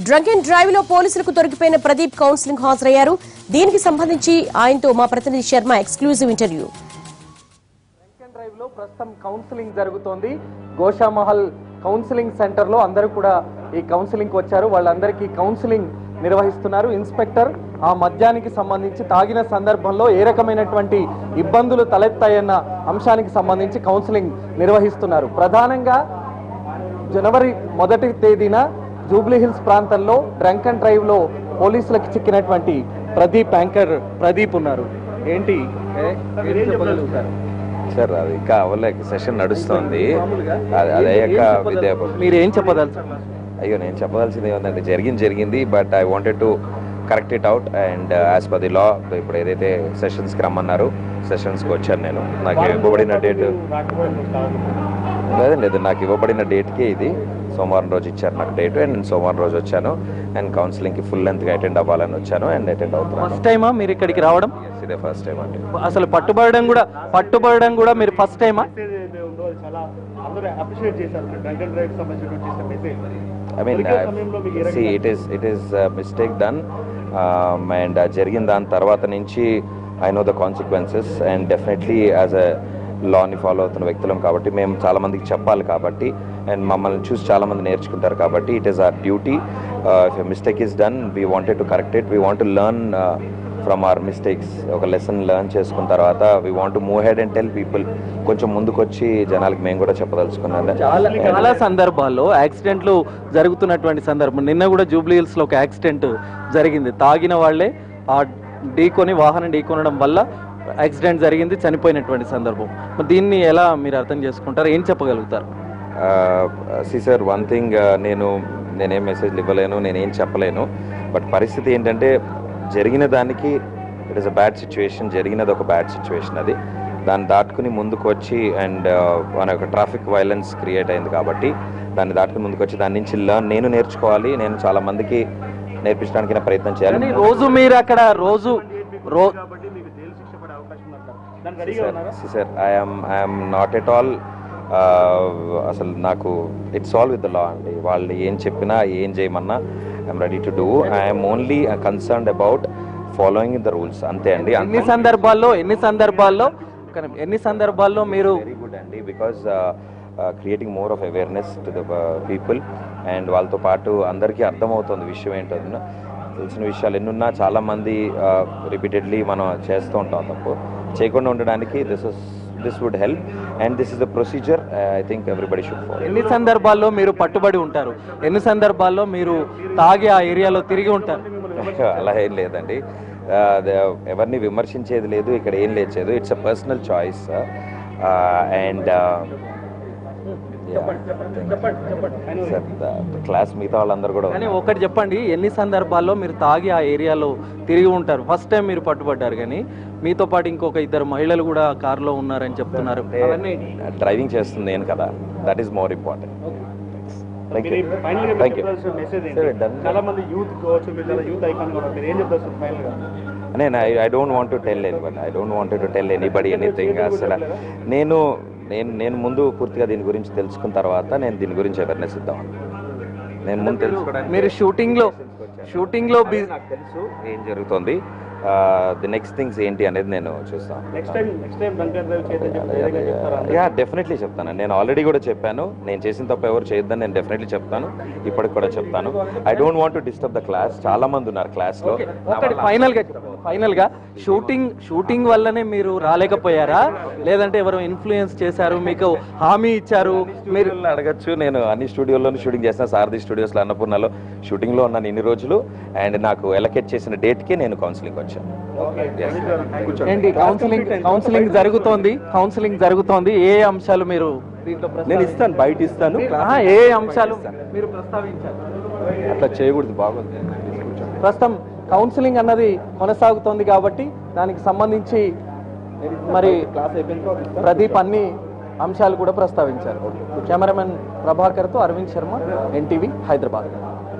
Drunk and drive లో పోలీసులకు దొరికిపోయిన Pradeep counselling హాజరయ్యారు దీనికి సంబంధించి ఆయనతో మా ప్రతినిధి Sharma exclusive interview second drive లో ప్రస్తుతం కౌన్సిలింగ్ జరుగుతోంది గోషామహల్ కౌన్సిలింగ్ సెంటర్ లో అందరూ కూడా ఈ కౌన్సిలింగ్ కి వచ్చారు వాళ్ళందరికీ కౌన్సిలింగ్ నిర్వహిస్తున్నారు ఇన్స్పెక్టర్ ఆ మద్యానికి సంబంధించి తాగిన సందర్భంలో ఏ రకమైనటువంటి ఇబ్బందులు తలెత్తాయన్న అంశానికి సంబంధించి కౌన్సిలింగ్ నిర్వహిస్తున్నారు ప్రధానంగా జనవరి మొదటి తేదీన జూబ్లీ హిల్స్ ప్రాంతంలో డ్రంక్ అండ్ డ్రైవ్ లో పోలీసులకు చిక్కినటువంటి ప్రదీప్ యాంకర్ ప్రదీప్ ఉన్నారు ఏంటి ఏ- ఏం చెప్పగలుగుతారు? సార్ అది ఇంకా అవ్వలేక సెషన్ నడుస్తోంది అది అది అయ్యాక విద్యా మీరు ఏం చెప్పదలుచుకున్నారు అయ్యో నేను చెప్పదలసింది ఏముందంటే జరిగింది జరిగింది but I wanted to correct it out and as per the law ఇప్పుడు ఏదైతే సెషన్స్కి రమ్మన్నారు సెషన్స్కి వచ్చాను నేను నాకు ఇవ్వబడిన డేట్ లేదండి లేదు నాకు ఇవ్వబడిన డేట్కే ఇది సోమవారం రోజు ఇచ్చారు నాకు డేట్ అండ్ నేను సోమవారం రోజు వచ్చాను అండ్ కౌన్సిలింగ్కి ఫుల్ లెంత్గా అటెండ్ అవ్వాలని వచ్చాను అండ్ అటెండ్ అవుతున్నాను ఫస్ట్ టైమా మీరు ఇక్కడికి రావడం Yes, ఇదే ఫస్ట్ టైం అండి అసలు పట్టుబడడం కూడా పట్టుబడడం కూడా మీరు ఫస్ట్ టైమా మెసేజ్ ఏదైతే ఉందో అది చాలా అందరూ అప్రిషియేట్ చేశారు డ్రంక్ అండ్ డ్రైవ్ సంబంధించినటువంటి చేసిన మెసేజ్ ఐ మీన్ దొరికే సమయంలో మీకు ఏ సి it is it is mistake done and జరిగిన దాని తర్వాత నుంచి I know the consequences and definitely as a లాని ఫాలో అవుతున్న వ్యక్తులం కాబట్టి మేము చాలా మందికి చెప్పాలి కాబట్టి అండ్ మమ్మల్ని చూసి చాలా మంది నేర్చుకుంటారు కాబట్టి it is our duty if mistake is done we wanted to correct it we want to learn from our mistakes ఒక లెసన్ లెర్న్ చేసుకున్న తర్వాత we want move head and tell people కొంచెం ముందుకొచ్చి జనాలకి మేము కూడా చెప్పదలుచుకున్నాను చాలా చాలా సందర్భాల్లో యాక్సిడెంట్లు జరుగుతున్నటువంటి సందర్భం నిన్న కూడా జూబ్లీ హిల్స్ లో ఒక యాక్సిడెంట్ జరిగింది తాగిన వాళ్ళే ఆ ఢీకొని వాహనం ఢీకొనడం వల్ల యాక్సిడెంట్ జరిగింది చనిపోయినటువంటి సందర్భం మరి దీన్ని ఎలా మీరు అర్థం చేసుకుంటారు ఏం చెప్పగలుగుతారు సి సార్ వన్ థింగ్ నేను నేనేం మెసేజ్లు ఇవ్వలేను నేనేం చెప్పలేను బట్ పరిస్థితి ఏంటంటే జరిగిన దానికి it is a bad situation జరిగినది ఒక బ్యాడ్ సిచ్యువేషన్ అది దాన్ని దాటుకుని ముందుకు వచ్చి అండ్ మన యొక్క ట్రాఫిక్ వైలెన్స్ క్రియేట్ అయింది కాబట్టి దాన్ని దాటుకుని ముందుకు వచ్చి దాని నుంచి లర్న్ నేను నేర్చుకోవాలి నేను చాలా మందికి నేర్పించడానికి నా ప్రయత్నం చేయాలి కానీ రోజు మీరు అక్కడ రోజు రో కాబట్టి మీకు జైలు శిక్ష పడే అవకాశం ఉందంటారు దానికి రెడీగా ఉన్నారా sir I'm I'm not at all అసలు నాకు it's all with the law అండి వాళ్ళు ఏం చెప్పినా ఏం చేయమన్నా I'm ready to do I'm only concerned about following the rules అంతే అండి ఎన్ని సందర్భాల్లో ఎన్ని సందర్భాల్లో కానీ ఎన్ని సందర్భాల్లో మీరు వెరీ గుడ్ అండి because creating more of awareness to the people and వాళ్ళతో పాటు అందరికీ అర్థమవుతుంది విషయం ఏంటో తెలిసిన విషయాలు ఎన్నున్నా చాలామంది రిపీటెడ్లీ మనం చేస్తూ ఉంటాం తప్పు చేయకుండా ఉండడానికి this is this would help and this is the procedure I think everybody should follow ఎన్ని సందర్భాల్లో మీరు పట్టుబడి ఉంటారు ఎన్ని సందర్భాల్లో మీరు తాగి ఆ ఏరియాలో తిరిగి ఉంటారు అలా ఏం లేదండి ఆ, ద- ఎవరిని విమర్శించేది లేదు ఇక్కడ ఏం లేదు it's a personal choice and class మిగతా వాళ్ళందరూ కూడా కానీ ఒకటి చెప్పండి ఎన్ని సందర్భాల్లో మీరు తాగి ఆ ఏరియాలో తిరిగి ఉంటారు ఫస్ట్ టైం మీరు పట్టుబడ్డారు కానీ మీతో పాటు ఇంకొక ఇద్దరు మహిళలు కూడా కారులో ఉన్నారని చెప్తున్నారు అవన్నీ డ్రైవింగ్ చేస్తుంది నేను కదా that is more important thank you final గా థ్యాంక్ యూ చెప్పాల్సిన మెసేజ్ Sir, ఏంటి done. చాలా మంది యూత్ కావచ్చు మీరు చాలా యూత్ ఐకాన్ కూడా మీరు ఏం చెప్తారు ఫైనల్ గా నేను I I don't want to tell anybody I don't want to tell anybody anything అసలు నేను నేను నేను ముందు పూర్తిగా దీని గురించి తెలుసుకున్న తర్వాత నేను దీని గురించి అవేర్నెస్ ఇద్దాం నేను ముందు తెలుసుకోవడానికి మీరు షూటింగ్ లో షూటింగ్ లో బిజీ నాకు తెలుసు ఏం జరుగుతుంది ది నెక్స్ట్ థింగ్స్ ఏంటి అనేది నేను చూస్తాను next time next time drunk and drive చేయదని చెప్పి ధైర్యంగా చెప్తారా యా డెఫినెట్లీ చెప్తాను నేను ఆల్రెడీ కూడా చెప్పాను నేను చేసిన తప్ప ఎవరు చేయొద్దని నేను డెఫినెట్లీ చెప్తాను ఇప్పటికి కూడా చెప్తాను I don't want to disturb the class చాలా మంది ఉన్నారు క్లాస్ లో ఒకటి ఫైనల్ గా ఫైనల్ గా షూటింగ్ షూటింగ్ వల్లనే మీరు రాలేకపోయారా లేదంటే ఎవరు ఇన్ఫ్లుయెన్స్ చేశారు మీకు హామీ ఇచ్చారు మీరు మీరు అడగచ్చు నేను అన్ని స్టూడియోలోనూ షూటింగ్ చేసిన సారథి స్టూడియోస్లో అన్నపూర్ణలో షూటింగ్లో ఉన్నాను ఇన్ని రోజులు అండ్ నాకు ఎలకెట్ చేసిన డేట్కి నేను కౌన్సిలింగ్ వచ్చాను Yes. ఏంటి కౌన్సిలింగ్ కౌన్సిలింగ్ జరుగుతోంది కౌన్సిలింగ్ జరుగుతోంది ఏ అంశాలు మీరు దీంట్లో నేను ఇస్తాను బయట ఇస్తాను ఆ, ఏ అంశాలు మీరు ప్రస్తావించారు అట్లా చేయకూడదు బాగుంది ప్రస్తుతం కౌన్సిలింగ్ అన్నది కొనసాగుతోంది కాబట్టి దానికి సంబంధించి మరి ప్రదీప్ అన్ని అంశాలు కూడా ప్రస్తావించారు కెమెరామెన్ ప్రభాకర్తో అరవింద్ శర్మ ఎన్టీవీ హైదరాబాద్